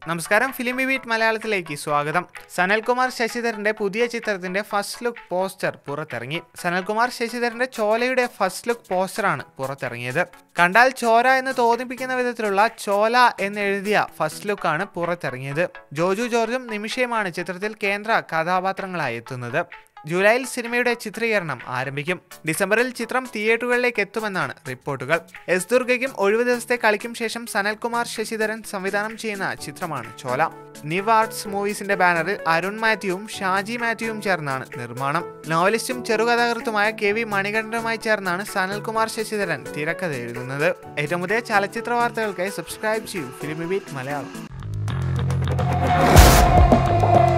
നമസ്കാരം ഫിലിമി ബീറ്റ് മലയാളത്തിലേക്ക് സ്വാഗതം സനൽകുമാർ ശശിധരന്റെ പുതിയ ചിത്രത്തിന്റെ ഫസ്റ്റ് ലുക്ക് പോസ്റ്റർ പുറത്തിറങ്ങി സനൽകുമാർ ശശിധരന്റെ ചോലയുടെ ഫസ്റ്റ് ലുക്ക് പോസ്റ്ററാണ് പുറത്തിറങ്ങിയത് കണ്ടാൽ ചോര എന്ന് തോന്നിപ്പിക്കുന്ന വിധത്തിലുള്ള ചോല എന്നെഴുതിയ ഫസ്റ്റ് ലുക്കാണ് പുറത്തിറങ്ങിയത് ജോജു ജോർജും നിമിഷയുമാണ് ചിത്രത്തിൽ കേന്ദ്ര കഥാപാത്രങ്ങളായി എത്തുന്നത് ജൂലൈയിൽ സിനിമയുടെ ചിത്രീകരണം ആരംഭിക്കും ഡിസംബറിൽ ചിത്രം തിയേറ്ററുകളിലേക്ക് എത്തുമെന്നാണ് റിപ്പോർട്ടുകൾ എസ് ദുർഗയ്ക്കും ഒഴിവ് ദിവസത്തെ കളിക്കും ശേഷം സനൽകുമാർ ശശിധരൻ സംവിധാനം ചെയ്യുന്ന ചിത്രമാണ് ചോല നിവ് ആർട്സ് മൂവീസിന്റെ ബാനറിൽ അരുൺ മാത്യുവും ഷാജി മാത്യുവും ചേർന്നാണ് നിർമ്മാണം നോവലിസ്റ്റും ചെറുകഥാകൃത്തുമായ കെ വി മണികണ്ഠനുമായി ചേർന്നാണ് സനൽകുമാർ ശശിധരൻ തിരക്കഥ എഴുതുന്നത് ഏറ്റവും പുതിയ ചലച്ചിത്ര വാർത്തകൾക്കായി സബ്സ്ക്രൈബ് ചെയ്യൂ ഫിലിമി ബീറ്റ് മലയാളം